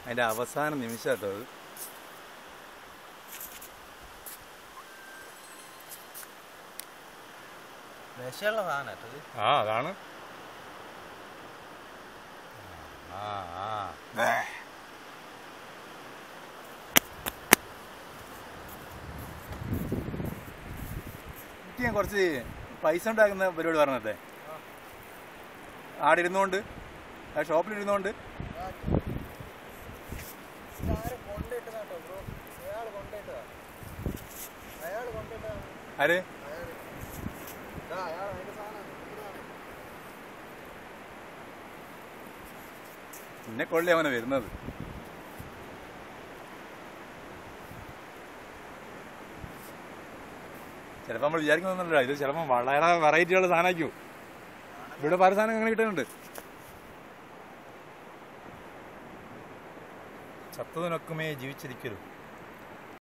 അതിൻ്റെ അവസാന നിമിഷം കേട്ടോ അത് വിഷമുള്ള സാധനം കേട്ടത് ആ അതാണ് ആ ആ എനിക്ക് ഞാൻ കുറച്ച് പൈസ ഉണ്ടാക്കുന്ന പരിപാടി പറഞ്ഞതേ ആടെ ഇരുന്നുകൊണ്ട് ആ ഷോപ്പിൽ ഇരുന്നുകൊണ്ട് ആരും കൊണ്ടിട്ടതാ കേട്ടോ ബ്രോ അയാൾ കൊണ്ടിട്ടതാ അയാൾ കൊണ്ടിട്ടതാ ആര് അയാൾ ഇതാ അയാൾ അതിന്റെ സാധനം ഇതാണ്. പിന്നെ കൊള്ളി അവനെ വരുന്നത് ചിലപ്പോൾ നമ്മൾ വിചാരിക്കുന്നൊന്നുമില്ല ഇത് ചിലപ്പോൾ വളരെ വെറൈറ്റിയുള്ള സാധനമായിരിക്കും ഇവിടെ പല സാധനം അങ്ങനെ കിട്ടുന്നുണ്ട് ചത്തതിനൊക്കുമേ ജീവിച്ചിരിക്കലു